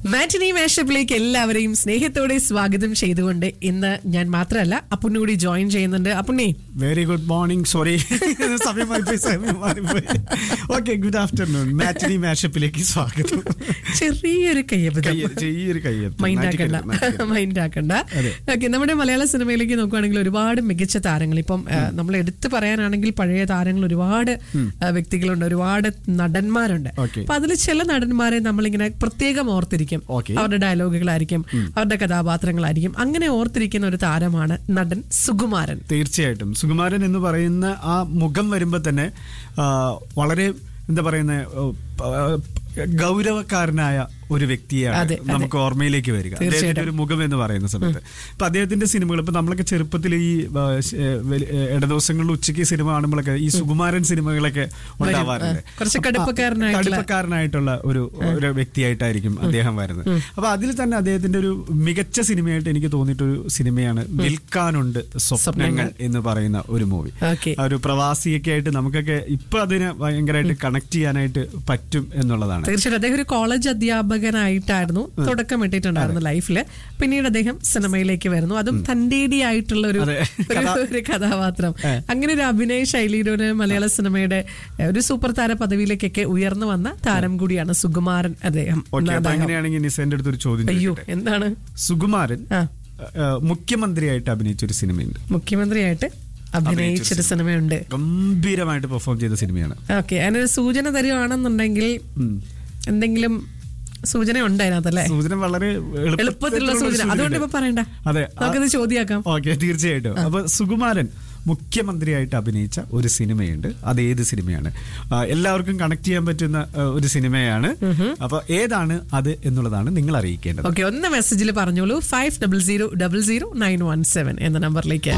മാറ്റിനി മാഷപ്പിലേക്ക് എല്ലാവരെയും സ്നേഹത്തോടെ സ്വാഗതം ചെയ്തുകൊണ്ട് ഇന്ന് ഞാൻ മാത്രമല്ല അപ്പുണ്ണി കൂടി ജോയിൻ ചെയ്യുന്നുണ്ട് Appunni very good morning sorry സമയം മാറിപ്പോയി സമയം മാറിപ്പോയി ഓക്കെ ഗുഡ് ആഫ്റ്റർനൂൺ മാറ്റിനി മാഷപ്പിലേക്ക് സ്വാഗതം ചെറിയൊരു കയ്യബദ്ധം കയ്യ- ചെറിയൊരു കയ്യെത്ത്. മൈൻഡ് ആക്കണ്ട നാറ്റിക്കരുത്, നാറ്റിക്കരുത്. മൈൻഡ് ആക്കണ്ട അതെ. ഓക്കെ നമ്മുടെ മലയാള സിനിമയിലേക്ക് നോക്കുകയാണെങ്കിൽ ഒരുപാട് മികച്ച താരങ്ങൾ ഇപ്പം ആ, നമ്മൾ എടുത്തു പറയാനാണെങ്കിൽ പഴയ താരങ്ങൾ ഒരുപാട് ആ, വ്യക്തികളുണ്ട് ഒരുപാട് നടന്മാരുണ്ട് Okay. അപ്പൊ അതിൽ ചില നടന്മാരെ നമ്മളിങ്ങനെ പ്രത്യേകം ഓർത്തിരിക്കും Okay. അവരുടെ ഡയലോഗുകളായിരിക്കും അവരുടെ കഥാപാത്രങ്ങളായിരിക്കും അങ്ങനെ ഓർത്തിരിക്കുന്ന ഒരു താരമാണ് നടൻ സുകുമാരൻ തീർച്ചയായിട്ടും സുകുമാരൻ എന്ന് പറയുന്ന ആ മുഖം വരുമ്പോ തന്നെ ആ, വളരെ എന്താ പറയുന്ന ഗൗരവക്കാരനായ ഒരു വ്യക്തിയാണ് അതെ, അതെ. നമുക്ക് ഓർമ്മയിലേക്ക് വരിക അദ്ദേഹത്തിന്റെ ഒരു മുഖം എന്ന് പറയുന്ന സമയത്ത് ഇപ്പൊ അദ്ദേഹത്തിന്റെ സിനിമകൾ ഇപ്പൊ നമ്മളൊക്കെ ചെറുപ്പത്തിൽ ഈ ആ, ശ- ഏ, വെലി- ഏ, ഇടദിവസങ്ങളിൽ ഉച്ചയ്ക്ക് സിനിമ കാണുമ്പോഴൊക്കെ ഈ സുകുമാരൻ സിനിമകളൊക്കെ ഉണ്ടാവാറുണ്ട് ആ, കുറച്ച് അപ്പൊ- കടുപ്പക്കാരനായിട്ടുള്ള- കടുപ്പക്കാരനായിട്ടുള്ള ഒരു ഒരു വ്യക്തിയായിട്ടായിരിക്കും അദ്ദേഹം വരുന്നത് അപ്പൊ അതിൽ തന്നെ അദ്ദേഹത്തിന്റെ ഒരു മികച്ച സിനിമയായിട്ട് എനിക്ക് തോന്നിയിട്ടൊരു സിനിമയാണ് വിൽക്കാനുണ്ട് സ്വപ്നങ്ങൾ എന്ന് പറയുന്ന ഒരു മൂവി ഓക്കെ ആ ഒരു പ്രവാസിയൊക്കെ ആയിട്ട് നമുക്കൊക്കെ ഇപ്പൊ അതിനെ ഭയങ്കരമായിട്ട് കണക്ട് ചെയ്യാനായിട്ട് പറ്റും എന്നുള്ളതാണ് തീർച്ചയായിട്ടും അദ്ദേഹം ഒരു കോളേജ് അധ്യാപകനായിട്ടായിരുന്നു തുടക്കം ഇട്ടിട്ടുണ്ടായിരുന്നു ലൈഫില് പിന്നീട് അദ്ദേഹം സിനിമയിലേക്ക് വരുന്നു അതും തന്റേടി ആയിട്ടുള്ള ഒരു അതെ. ഒരു- ഒരു കഥാപാത്രം അങ്ങനെ ഒരു അഭിനയ ശൈലിയുടെ ഒരു മലയാള സിനിമയുടെ ഏഹ്, ഒരു സൂപ്പർ താര പദവിയിലേക്കൊക്കെ ഉയർന്നു വന്ന താരം കൂടിയാണ് സുകുമാരൻ അദ്ദേഹം ഓക്കെ അപ്പൊ അദ്ദേഹം. അങ്ങനെയാണെങ്കിൽ നിസേന്റെ അടുത്തൊരു ചോദ്യം അയ്യോ ചോദിക്കട്ടെ. എന്താണ് സുകുമാരൻ ആ ആ, മുഖ്യമന്ത്രിയായിട്ട് അഭിനയിച്ച ഒരു സിനിമയുണ്ട് മുഖ്യമന്ത്രിയായിട്ട് അഭിനയിച്ചൊരു സിനിമയുണ്ട് ഗംഭീരമായിട്ട് പെർഫോം ചെയ്ത സിനിമയാണ് ഓക്കെ അതിനൊരു സൂചന തരുവാണെന്നുണ്ടെങ്കിൽ എന്തെങ്കിലും സൂചന ഉണ്ട് അതിനകത്തല്ലേ സൂചന വളരെ എളുപ്പത്തിലുള്ള സൂചന അതുകൊണ്ട് ഇപ്പൊ പറയണ്ട അതെ നമുക്കത് ചോദ്യാക്കാം ഓക്കെ തീർച്ചയായിട്ടും അപ്പൊ സുകുമാരൻ മുഖ്യമന്ത്രിയായിട്ട് അഭിനയിച്ച ഒരു സിനിമയുണ്ട് അത് ഏത് സിനിമയാണ് ആ, എല്ലാവർക്കും കണക്ട് ചെയ്യാൻ പറ്റുന്ന ആ, ഒരു സിനിമയാണ് അപ്പൊ ഏതാണ് അത് എന്നുള്ളതാണ് നിങ്ങൾ അറിയിക്കേണ്ടത് ഓക്കെ ഒന്ന് മെസ്സേജിൽ പറഞ്ഞോളൂ five double zero double zero nine one seven എന്ന നമ്പറിലേക്ക്